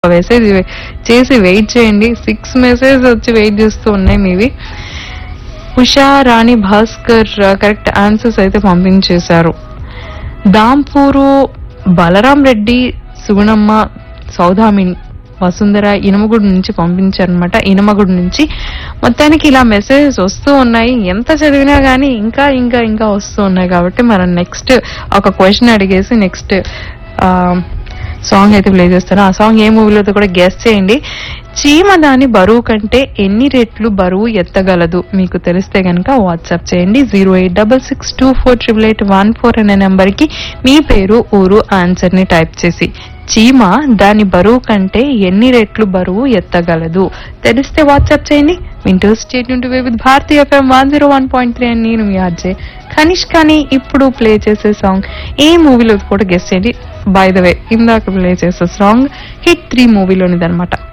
message చేసి wait చేయండి six message వచ్చి వెయిట్ చేస్తూ ఉన్నాయి మీవి ఉషా రాణి భాస్కర్ కరెక్ట్ ఆన్సర్స్ అయితే పంపించేశారు దాంపూరు బలరాం రెడ్డి సుగుణమ్మ సౌదామిని వసుంధర ఇనుమగుడి నుంచి పంపించారనమాట ఇనుమగుడి నుంచి మొత్తానికి ఇలా మెసేజెస్ వస్తూ ఉన్నాయి ఎంత చదివినా గానీ ఇంకా ఇంకా ఇంకా వస్తూ ఉన్నాయి కాబట్టి మనం నెక్స్ట్ ఒక క్వశ్చన్ అడిగేసి నెక్స్ట్ సాంగ్ అయితే ప్లే చేస్తాను ఆ సాంగ్ ఏ మూవీలో కూడా గెస్ చేయండి చీమ దాని బరువు కంటే ఎన్ని రెట్లు బరువు ఎత్తగలదు మీకు తెలిస్తే కనుక వాట్సాప్ చేయండి zero eight double six two four triple eight one four అనే నెంబర్కి మీ పేరు ఊరు ఆన్సర్ ని టైప్ చేసి చీమ దాని బరువు కంటే ఎన్ని రెట్లు బరువు ఎత్తగలదు తెలిస్తే వాట్సాప్ చేయండి వింటూ స్టేట్ నుండి with Bharati FM one zero one point three అని నేను మీ ఆర్జే కనిష్ కానీ ఇప్పుడు ప్లే చేసే సాంగ్ ఏ మూవీలో కూడా గెస్ట్ చేయండి బై ద వే ఇందాక ప్లే చేసే సాంగ్ హిట్ త్రీ మూవీలోనిదన్నమాట